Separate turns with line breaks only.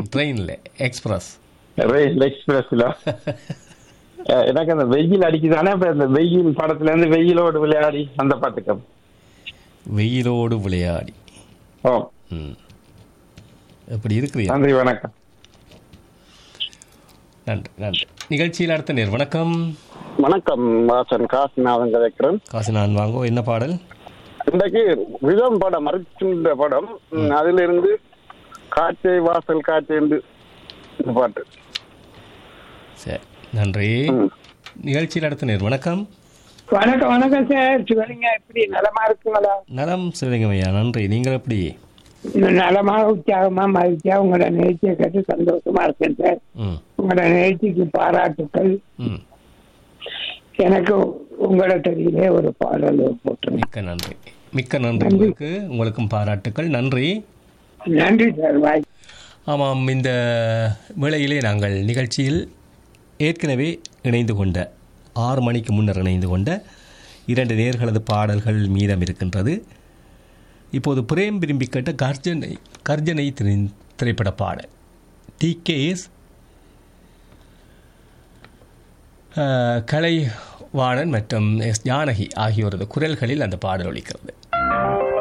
ட்ரெயினில் எக்ஸ்பிரஸ்
ரயில் எக்ஸ்பிரஸ்ல அஹ், எனக்கு அந்த வெயில் அடிக்குதானே இப்ப இந்த வெயில் படத்துல இருந்து வெயிலோடு விளையாடி அந்த பாட்டுக்கம்
வெயிலோடு விளையாடி
ஓ
ம் எப்படி இருக்கிறீங்க
நன்றி வணக்கம்
நன்றி நன்றி நிகழ்ச்சியில் அடுத்த நேர் வணக்கம்
வணக்கம் வாசன் காசிநாதன் கதைக்கிறேன்
காசு நான் வாங்கோ என்ன பாடல்
இன்றைக்கு விதம் படம் மறைக்கின்ற படம் ம், அதிலிருந்து காற்றே வாசல் காற்று என்று இந்த பாட்டு
சரி நன்றி நிகழ்ச்சியில் அடுத்த நேர் வணக்கம்
வணக்கம் வணக்கம் சார் சிவலிங்க எப்படி நலமா இருக்குங்களா
நலம் சிவலிங்கம் ஐயா நன்றி நீங்கள் எப்படி
நலமா உற்சாகமா மகிழ்ச்சியா உங்களோட நிகழ்ச்சியை கேட்டு சந்தோஷமா இருக்கேன் சார்
ம்
உங்களோட நிகழ்ச்சிக்கு பாராட்டுக்கள்
ம்
எனக்கு உங்களோட தெரியலே ஒரு பாடல் போட்டுருங்க
மிக்க நன்றி மிக்க நன்றி உங்களுக்கு உங்களுக்கும் பாராட்டுக்கள் நன்றி
நன்றி சார் பாய்
ஆமாம் இந்த வேளையிலே நாங்கள் நிகழ்ச்சியில் ஏற்கனவே இணைந்து கொண்ட ஆறு மணிக்கு முன்னர் இணைந்து கொண்ட இரண்டு நேர்களது பாடல்கள் மீதம் இருக்கின்றது இப்போது பிரேம் விரும்பி கேட்ட கர்ஜனை கர்ஜனை திரை- திரைப்பட பாடல் டி கே எஸ் கலைவாணன் மற்றும் எஸ் ஜானகி ஆகியோரது குரல்களில் அந்த பாடல் ஒலிக்கிறது